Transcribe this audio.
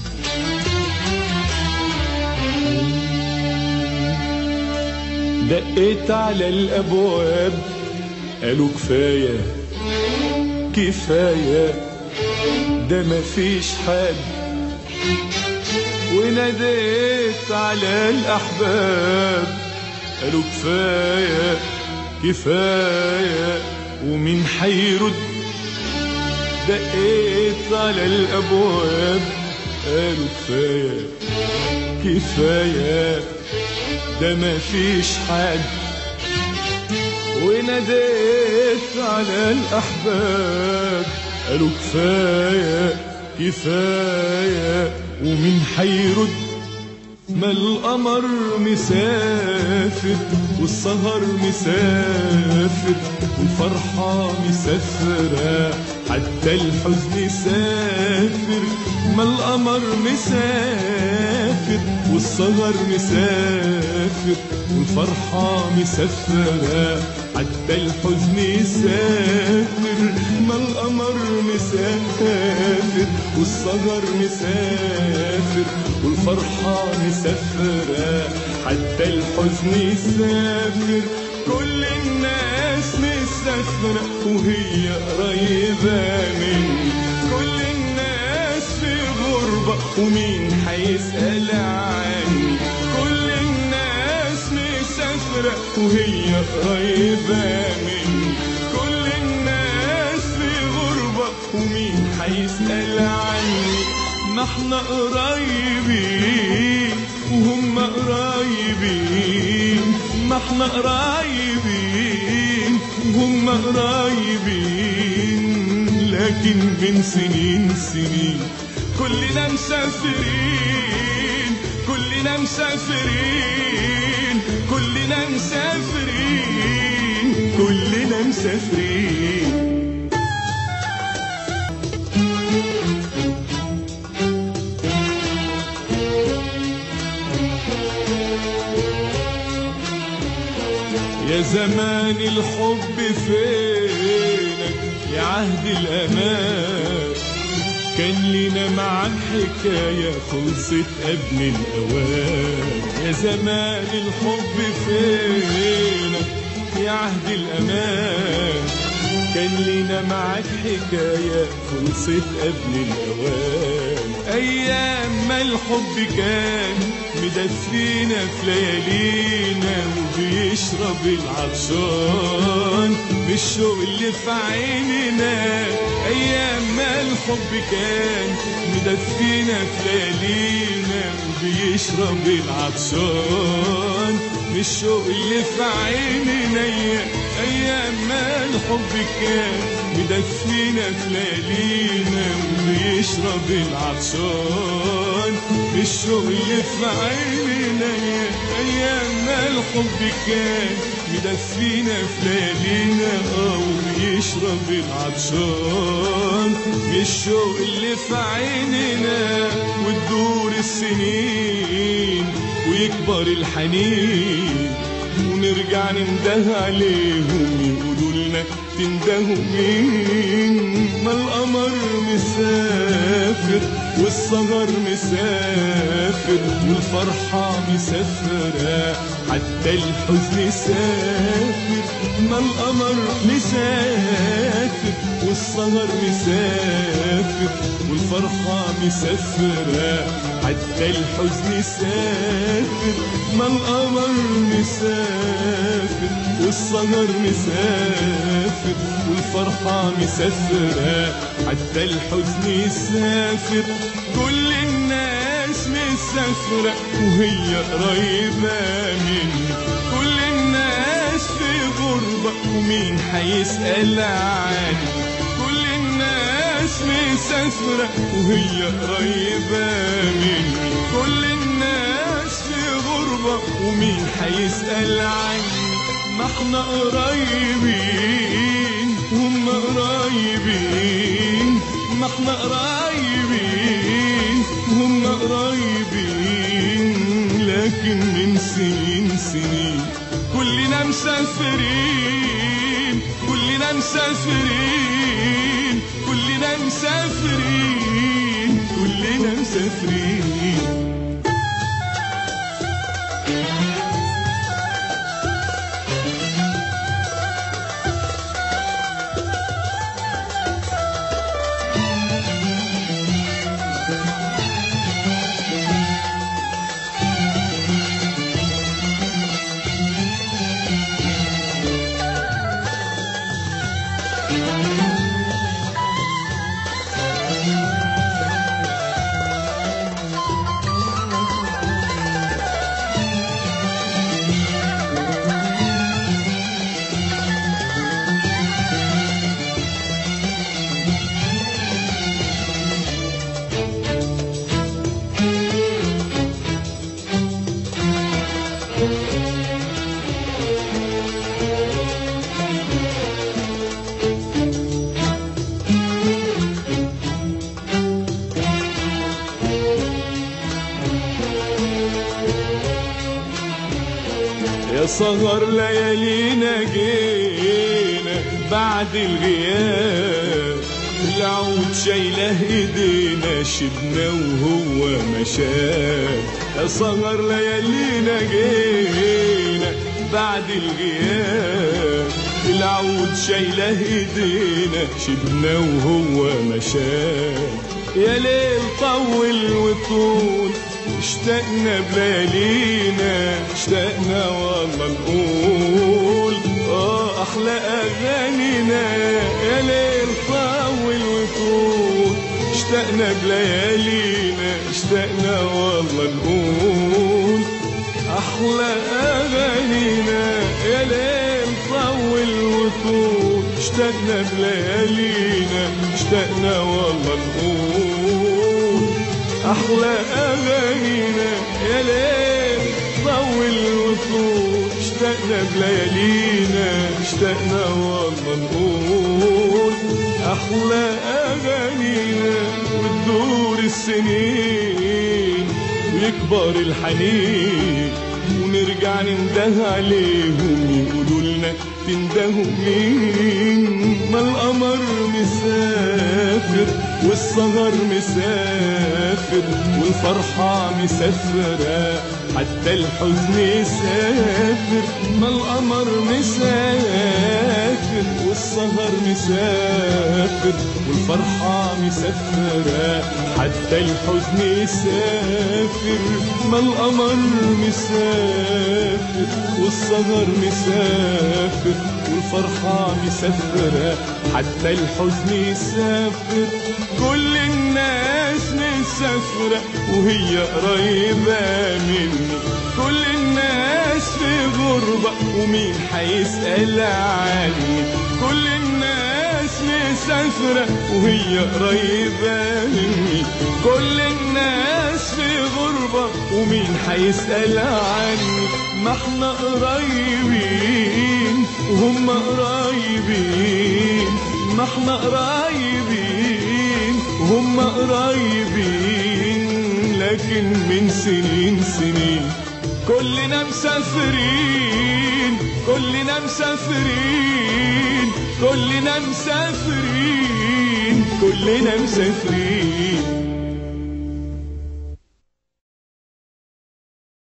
دقيت على الابواب قالوا كفايه كفايه ده مفيش حد وناديت على الاحباب قالوا كفايه كفايه ومين حيرد دقيت على الابواب قالوا كفايه كفايه ده مفيش حد وناديت على الأحباب قالوا كفاية كفاية ومين حيرد ما القمر مسافر والسهر مسافر والفرحة مسافرة حتى الحزن سافر ما القمر مسافر والسهر مسافر والفرحة مسافرة حتى الحزن سافر ما القمر مسافر والسهر مسافر والفرحة مسافرة حتى الحزن سافر كل الناس مسافرة وهي قريبة مني كل الناس في غربة ومين حيسأل عني كل الناس مسافرة وهي قريبة مني كل الناس في غربة ومين حيسأل عني ما احنا قريبين وهم قريبين ما احنا قريبين وهم قريبين لكن من سنين سنين كلنا مسافرين كلنا مسافرين كلنا مسافرين كلنا مسافرين يا زمان الحب فينك يا عهد الأمان كان لنا معاك حكاية خلصت قبل الأوان يا زمان الحب فينك يا عهد الأمان كان لنا معاك حكاية خلصت قبل الأوان أيام ما الحب كان مدفينا في ليالينا وبيشرب العطشان بالشوق اللي في عيننا أيام ما الحب كان مدفينا في ليالينا وبيشرب العطشان بالشوق اللي في عيننا أيام ما الحب كان مدفينا في ليالينا وبيشرب العطشان بالشوق اللي في عيننا أيام ما الحب كان مدفينا في ليالينا اه وبيشرب العطشان بالشوق اللي في عيننا وتدور السنين ويكبر الحنين ونرجع ننده عليهم يقولوا لنا تندهوا مين ما القمر مسافر والسهر مسافر والفرحة مسافرة حتى الحزن سافر ما القمر مسافر والسهر مسافر والفرحة مسافرة حتى الحزن سافر ما القمر مسافر والسهر مسافر والفرحة مسافرة حتى الحزن سافر كل الناس مسافرة وهي قريبة مني كل الناس في غربة ومين حيسأل عني كل الناس مسافرة وهي قريبة مني كل الناس في غربة ومين حيسأل عني ما احنا قريبين هم قريبين ما احنا قريبين هم قريبين لكن من سنين سنين كلنا مسافرين كلنا مسافرين كلنا مسافرين كلنا مسافرين مسافرين يا سهر ليالينا جينا بعد الغياب العود شايله ايدينا شبنا وهو مشاب يا سهر ليالينا جينا بعد الغياب العود شايله ايدينا شبنا وهو مشاب يا ليل طول وطول اشتقنا بليالينا اشتقنا والله نقول اه احلى اغانينا يا ليل طول وطول اشتقنا بليالينا اشتقنا والله نقول احلى اغانينا يا ليل طول وطول اشتقنا بليالينا اشتقنا والله نقول احلى اغانينا يا ليل طول وطول اشتقنا بليالينا اشتقنا والله نقول احلى اغانينا وتدور السنين ويكبر الحنين ونرجع ننده عليهم يقولوا لنا تندهوا مين ما القمر مسافر والسهر مسافر والفرحة مسافرة حتى الحزن يسافر ما القمر مسافر والسهر مسافر والفرحة مسافرة حتى الحزن يسافر ما القمر مسافر والسهر مسافر والفرحة مسافرة حتى الحزن يسافر كل الناس مسافرة وهي قريبة مني كل الناس في غربة ومين حيسأل عني كل الناس مسافرة وهي قريبة مني كل الناس في غربة ومين حيسأل عني ما احنا قريبين وهم قريبين ما احنا قريبين وهم قريبين لكن من سنين سنين كلنا مسافرين كلنا مسافرين كلنا مسافرين كلنا مسافرين